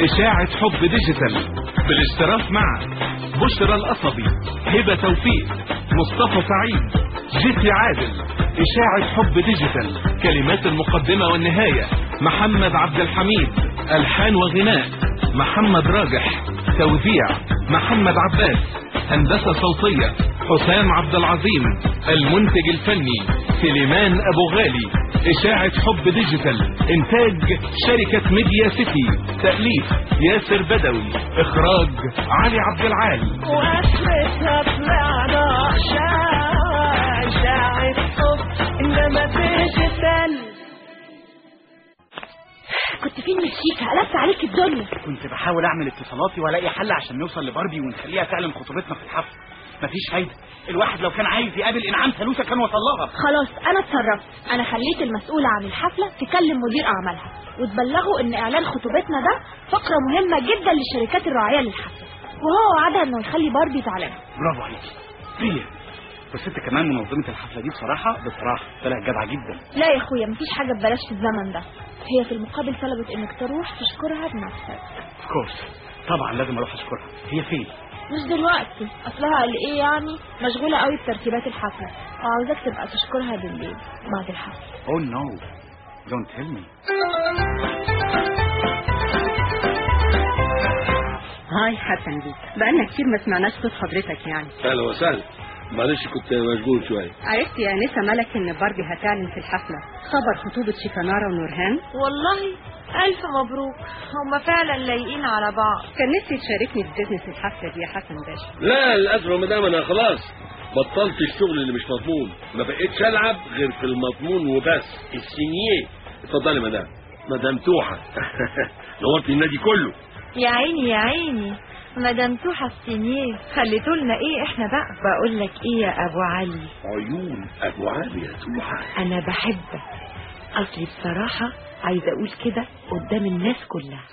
إشاعة حب ديجيتال بالاشتراك مع بشرى القصبي هبة توفيق مصطفى سعيد جيسي عادل إشاعة حب ديجيتال كلمات المقدمة والنهاية محمد عبد الحميد ألحان وغناء محمد راجح توزيع محمد عباس هندسة صوتية حسام عبد العظيم المنتج الفني سليمان أبو غالي إشاعة حب ديجيتال إنتاج شركة ميديا سيتي تأليف ياسر بدوي إخراج علي عبد العال وأسرتها طلعنا أشاع أشاعة حب إنما ديجيتال كنت فين يا شيكا قلبت عليك الدنيا كنت بحاول اعمل اتصالاتي والاقي حل عشان نوصل لباربي ونخليها تعلن خطوبتنا في الحفل مفيش فايده الواحد لو كان عايز يقابل انعام ثالوثه كان وصل لها خلاص انا اتصرفت انا خليت المسؤولة عن الحفلة تكلم مدير اعمالها وتبلغه ان اعلان خطوبتنا ده فقرة مهمة جدا للشركات الراعية للحفلة وهو وعدها انه يخلي باربي تعلنها برافو عليكي هي بس انت كمان منظمه الحفله دي بصراحه بصراحه طلعت جدعه جدا لا يا اخويا مفيش حاجة ببلاش في الزمن ده هي في المقابل طلبت انك تروح تشكرها بنفسك اوف كورس طبعا لازم اروح اشكرها هي فين مش دلوقتي اصلها قال ايه يعني مشغولة قوي بترتيبات الحفلة وعاوزاك تبقى تشكرها بالليل بعد الحفلة اوه نو دونت تيل مي هاي حسن دي بقالنا كتير ما سمعناش صوت حضرتك يعني اهلا وسهلا معلش كنت مشغول شويه عرفت يا انسه ملك ان باربي هتعلن في الحفله خبر خطوبه شيكانارا ونورهان والله ألف مبروك هما فعلا لايقين على بعض كان نفسي تشاركني في بيزنس الحفله دي يا حسن باشا لا للاسف يا مدام انا خلاص بطلت الشغل اللي مش مضمون ما بقتش العب غير في المضمون وبس السينيه اتفضلي يا مدام مدام توحه نورتي النادي كله يا عيني يا عيني مدام توحة السينيه خليتوا لنا ايه احنا بقى بقول لك ايه يا ابو علي عيون ابو علي يا توحه انا بحبك اصلي بصراحة عايزة اقول كده قدام الناس كلها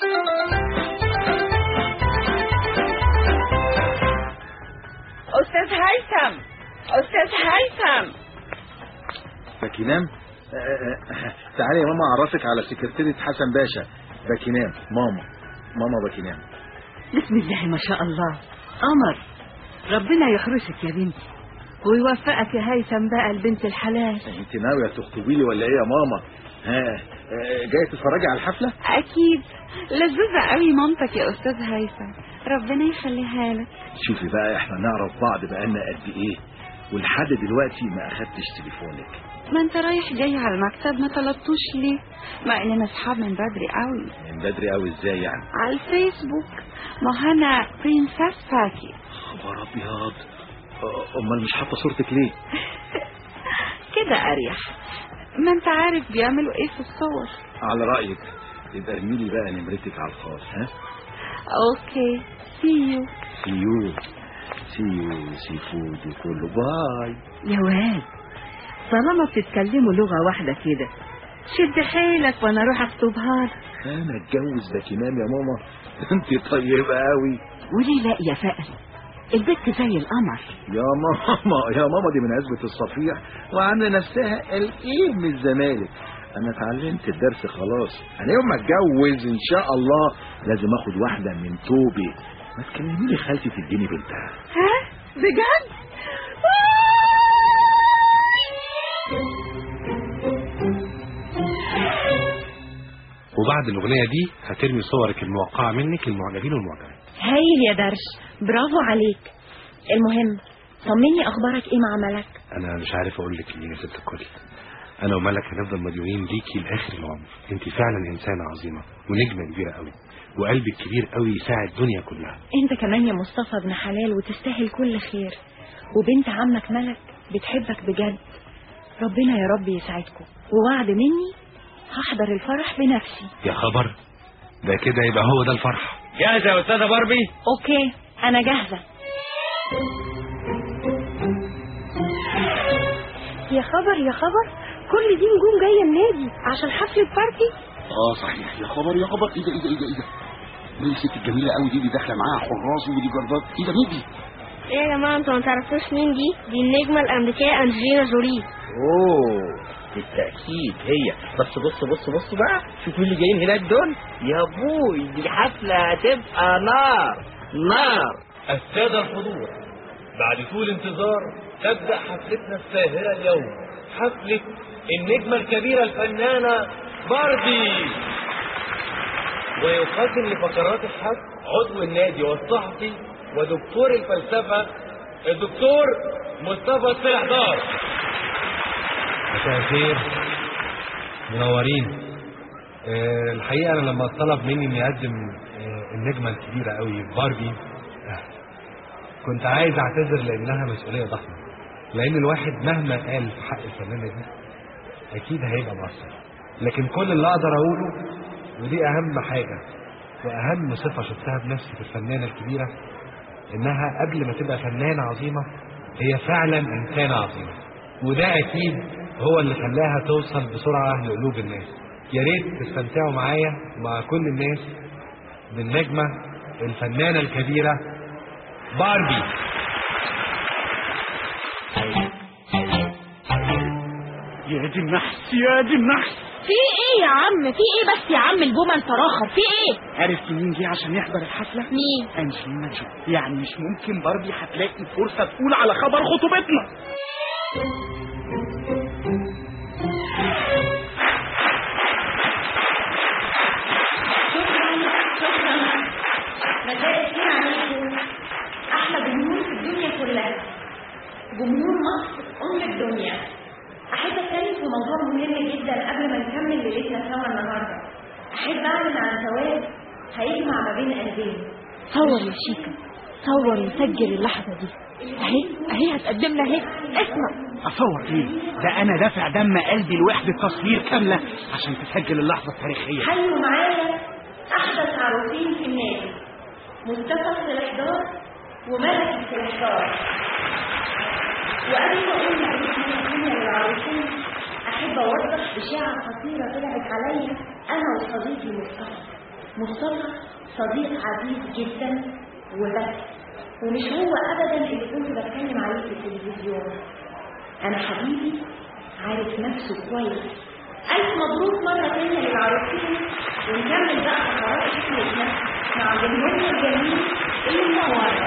أستاذ هيثم أستاذ هيثم باكينام آه، آه، آه، تعالي يا ماما اعرفك على سكرتيرة حسن باشا باكينام ماما ماما باكينام بسم الله ما شاء الله قمر ربنا يحرسك يا بنتي ويوفقك يا هيثم بقى البنت الحلال انت ناويه تخطبي لي ولا ايه يا ماما ها آه، جايه تتفرجي على الحفله اكيد لذيذة قوي مامتك يا استاذ هيثم ربنا يخليها لك شوفي بقى احنا نعرف بعض بقالنا قد ايه ولحد دلوقتي ما اخدتش تليفونك ما انت رايح جاي على المكتب ما طلبتوش ليه مع اننا اصحاب من بدري قوي من بدري قوي ازاي يعني على الفيسبوك ما انا برنسس باكي خبر ابيض آه، امال مش حاطه صورتك ليه كده اريح ما انت عارف بيعملوا ايه في الصور على رايك يبقى ارمي لي بقى نمرتك على الخاص ها اوكي سي يو سي يو سي يو سي فود وكله باي يا واد طالما بتتكلموا لغه واحده كده شد حيلك وانا اروح اخطبها لك انا اتجوز باكينام يا ماما انت طيبه قوي وليه لا يا فقر البت زي القمر يا ماما يا ماما دي من عزبة الصفيح وعاملة نفسها الايه من الزمالك انا اتعلمت الدرس خلاص انا يوم ما اتجوز ان شاء الله لازم اخد واحدة من توبي ما تكلمي لي خالتي تديني بنتها ها بجد وبعد الأغنية دي هترمي صورك الموقعة منك للمعجبين والمعجبات هايل يا درش برافو عليك المهم طمني اخبارك ايه مع ملك أنا مش عارف أقول لك إيه يا ست الكل أنا وملك هنفضل مديونين ليكي لآخر العمر أنت فعلا إنسانة عظيمة ونجمة كبيرة قوي وقلبك كبير قوي يساعد الدنيا كلها انت كمان يا مصطفى ابن حلال وتستاهل كل خير وبنت عمك ملك بتحبك بجد ربنا يا رب يسعدكم ووعد مني هحضر الفرح بنفسي يا خبر ده كده يبقى هو ده الفرح جاهزه يا استاذه باربي اوكي انا جاهزة يا خبر يا خبر كل دي نجوم جاية النادي عشان حفلة بارتي اه صحيح يا خبر يا خبر ايه ده ايه ده ايه ده ايه ده مين الست الجميله قوي دي اللي داخله معاها حراس ودي جردات ايه ده مين دي ايه يا جماعة انتوا ما تعرفوش مين دي؟ دي النجمة الأمريكية أنجلينا جولي اوه بالتأكيد هي بس بص بص بص بقى شوف مين اللي جايين هناك دول يا ابوي دي حفلة هتبقى نار نار السادة الحضور بعد طول انتظار تبدأ حفلتنا الساهرة اليوم حفلة النجمة الكبيرة الفنانة باربي ويقدم لفقرات الحفل عضو النادي والصحفي ودكتور الفلسفة الدكتور مصطفى السلحدار مساء الخير منورين آه، الحقيقة أنا لما طلب مني إني أقدم آه، النجمة الكبيرة قوي باربي آه، كنت عايز أعتذر لأنها مسؤولية ضخمة لأن الواحد مهما قال في حق الفنانة دي أكيد هيبقى مقصر لكن كل اللي أقدر أقوله ودي أهم حاجة وأهم صفة شفتها بنفسي في الفنانة الكبيرة إنها قبل ما تبقى فنانة عظيمة هي فعلا إنسانة عظيمة وده أكيد هو اللي خلاها توصل بسرعة لقلوب الناس يا ريت تستمتعوا معايا مع كل الناس بالنجمة الفنانة الكبيرة باربي يا دي النحس يا دي النحس في ايه يا عم في ايه بس يا عم البومة انت راخر في ايه عرفت مين جه عشان يحضر الحفلة؟ مين أنجلينا جو يعني مش ممكن باربي هتلاقي فرصة تقول على خبر خطوبتنا مساء الخير عليكم احلى جمهور في الدنيا كلها جمهور مصر ام الدنيا احب اتكلم في موضوع مهم جدا قبل ما نكمل ليلتنا سوا النهارده احب اعلن عن زواج هيجمع ما بين قلبين صور يا شيكا صور وسجل اللحظه دي اهي اهي هتقدمنا اهي اسمع أصور إيه؟ ده أنا دافع دم قلبي لوحدة تصوير كاملة عشان تسجل اللحظة التاريخية حيوا معايا احدث عروسين في النادي مصطفى السلحدار وملك السلحدار وقبل ما اقول معلومات مهمه للعروسين احب اوضح اشاعه خطيره طلعت عليا انا وصديقي مصطفى مصطفى صديق عزيز جدا وبس ومش هو ابدا اللي كنت بتكلم عليه في التلفزيون انا حبيبي عارف نفسه كويس ألف مبروك مرة تانية للعروسين ونكمل بقى فقرات حفلتنا مع جمهورنا الجميل اللي منورنا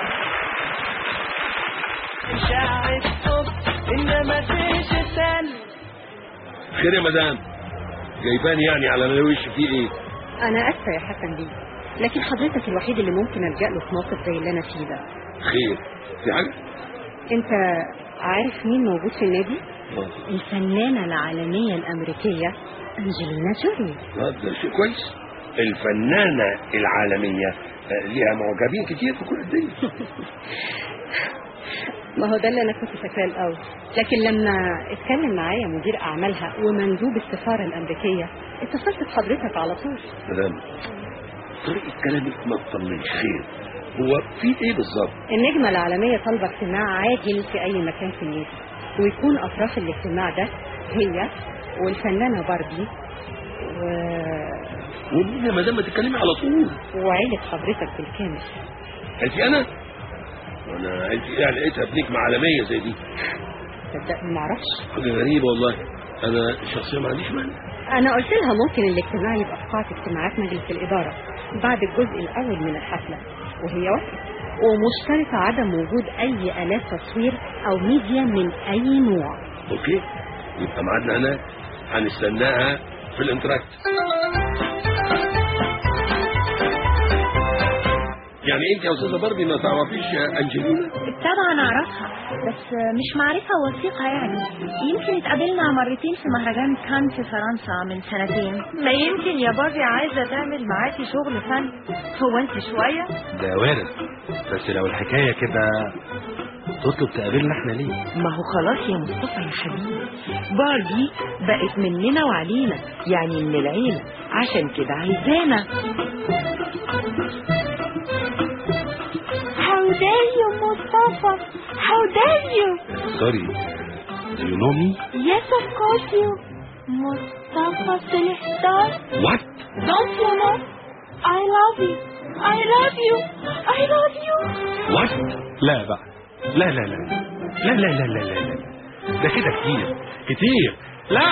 إشاعة حب إنما تشتل خير يا مدام جايباني يعني على ما وش فيه ايه أنا آسفة يا حسن بيه لكن حضرتك الوحيد اللي ممكن ألجأ له في موقف زي اللي أنا فيه ده خير في حاجة أنت عارف مين موجود في النادي؟ آه. الفنانة العالمية الأمريكية أنجلينا جولي آه، ده شيء كويس الفنانة العالمية آه، ليها معجبين كتير في كل الدنيا ما هو ده اللي أنا كنت فاكراه الأول لكن لما اتكلم معايا مدير أعمالها ومندوب السفارة الأمريكية اتصلت بحضرتك على طول مدام طريقة كلامك ما تطمنش خير هو في ايه بالظبط النجمة العالمية طالبة اجتماع عاجل في أي مكان في النادي ويكون أطراف الاجتماع ده هي والفنانة باربي و... ومين يا مدام ما تتكلمي على طول وعيلة حضرتك بالكامل عيلتي انا وانا عيلتي ايه لقيتها بنجمة عالمية زي دي صدقني معرفش حاجة غريبة والله انا شخصيا ما عنديش مانع أنا قلت لها ممكن الاجتماع يبقى في قاعة اجتماعات مجلس الإدارة بعد الجزء الأول من الحفلة وهي وافقت ومشترطة عدم وجود أي آلات تصوير أو ميديا من أي نوع اوكي يبقى ميعادنا هناك هنستناها في الانتراكت يعني انت يا استاذه باربي ما تعرفيش انجلينا طبعا اعرفها بس مش معرفة وثيقة يعني يمكن اتقابلنا مرتين في مهرجان كان في فرنسا من سنتين ما يمكن يا بابي عايزة تعمل معاكي شغل فن هو انت شوية ده وارد بس لو الحكاية كده تطلب تقابلنا احنا ليه ما هو خلاص يا مصطفى يا حبيبي باربي بقت مننا وعلينا يعني من العيلة عشان كده عايزانا How dare you Mustafa How dare you سوري do you know me Yes of course you Mustafa Selihtar what Don't you know I love you I love you I love you what لا بقى لا لا لا لا لا لا لا لا لا ده كده كتير كتير لا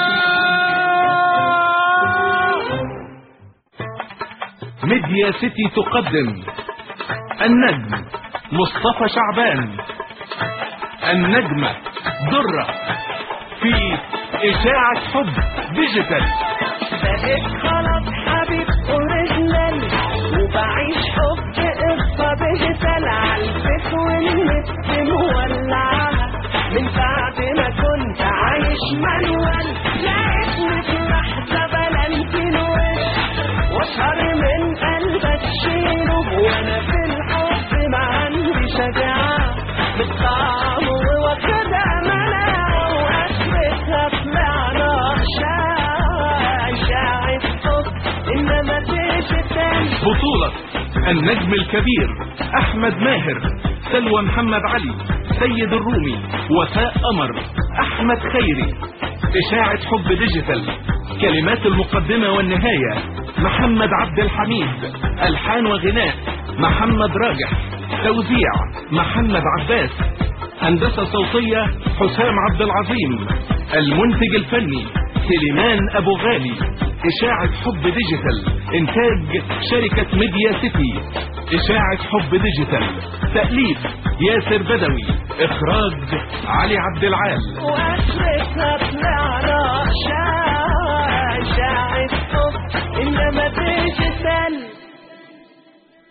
ميديا سيتي تقدم النجم مصطفى شعبان النجمة درة في إشاعة حب ديجيتال بقيت خلاص حبيب اوريجينال وبعيش حب قصة ديجيتال عالفيس والنت مولعة من بعد ما كنت عايش مانوال لقيتني في لحظة بلنتين وش واشهر من قلبك شيله وانا في الحب ما عندي شجاعة بالطعم واخدها مناعة واخرتها طلعنا شاعة شاعة حب انما ديجيتال بطولة النجم الكبير أحمد ماهر سلوى محمد علي سيد الرومي وفاء قمر أحمد خيري إشاعة حب ديجيتال كلمات المقدمة والنهاية محمد عبد الحميد ألحان وغناء محمد راجح توزيع محمد عباس هندسة صوتية حسام عبد العظيم المنتج الفني سليمان أبو غالي إشاعة حب ديجيتال إنتاج شركة ميديا سيتي إشاعة حب ديجيتال تأليف ياسر بدوي إخراج علي عبد العال واخرتها طلعنا شاعة شاعة حب انما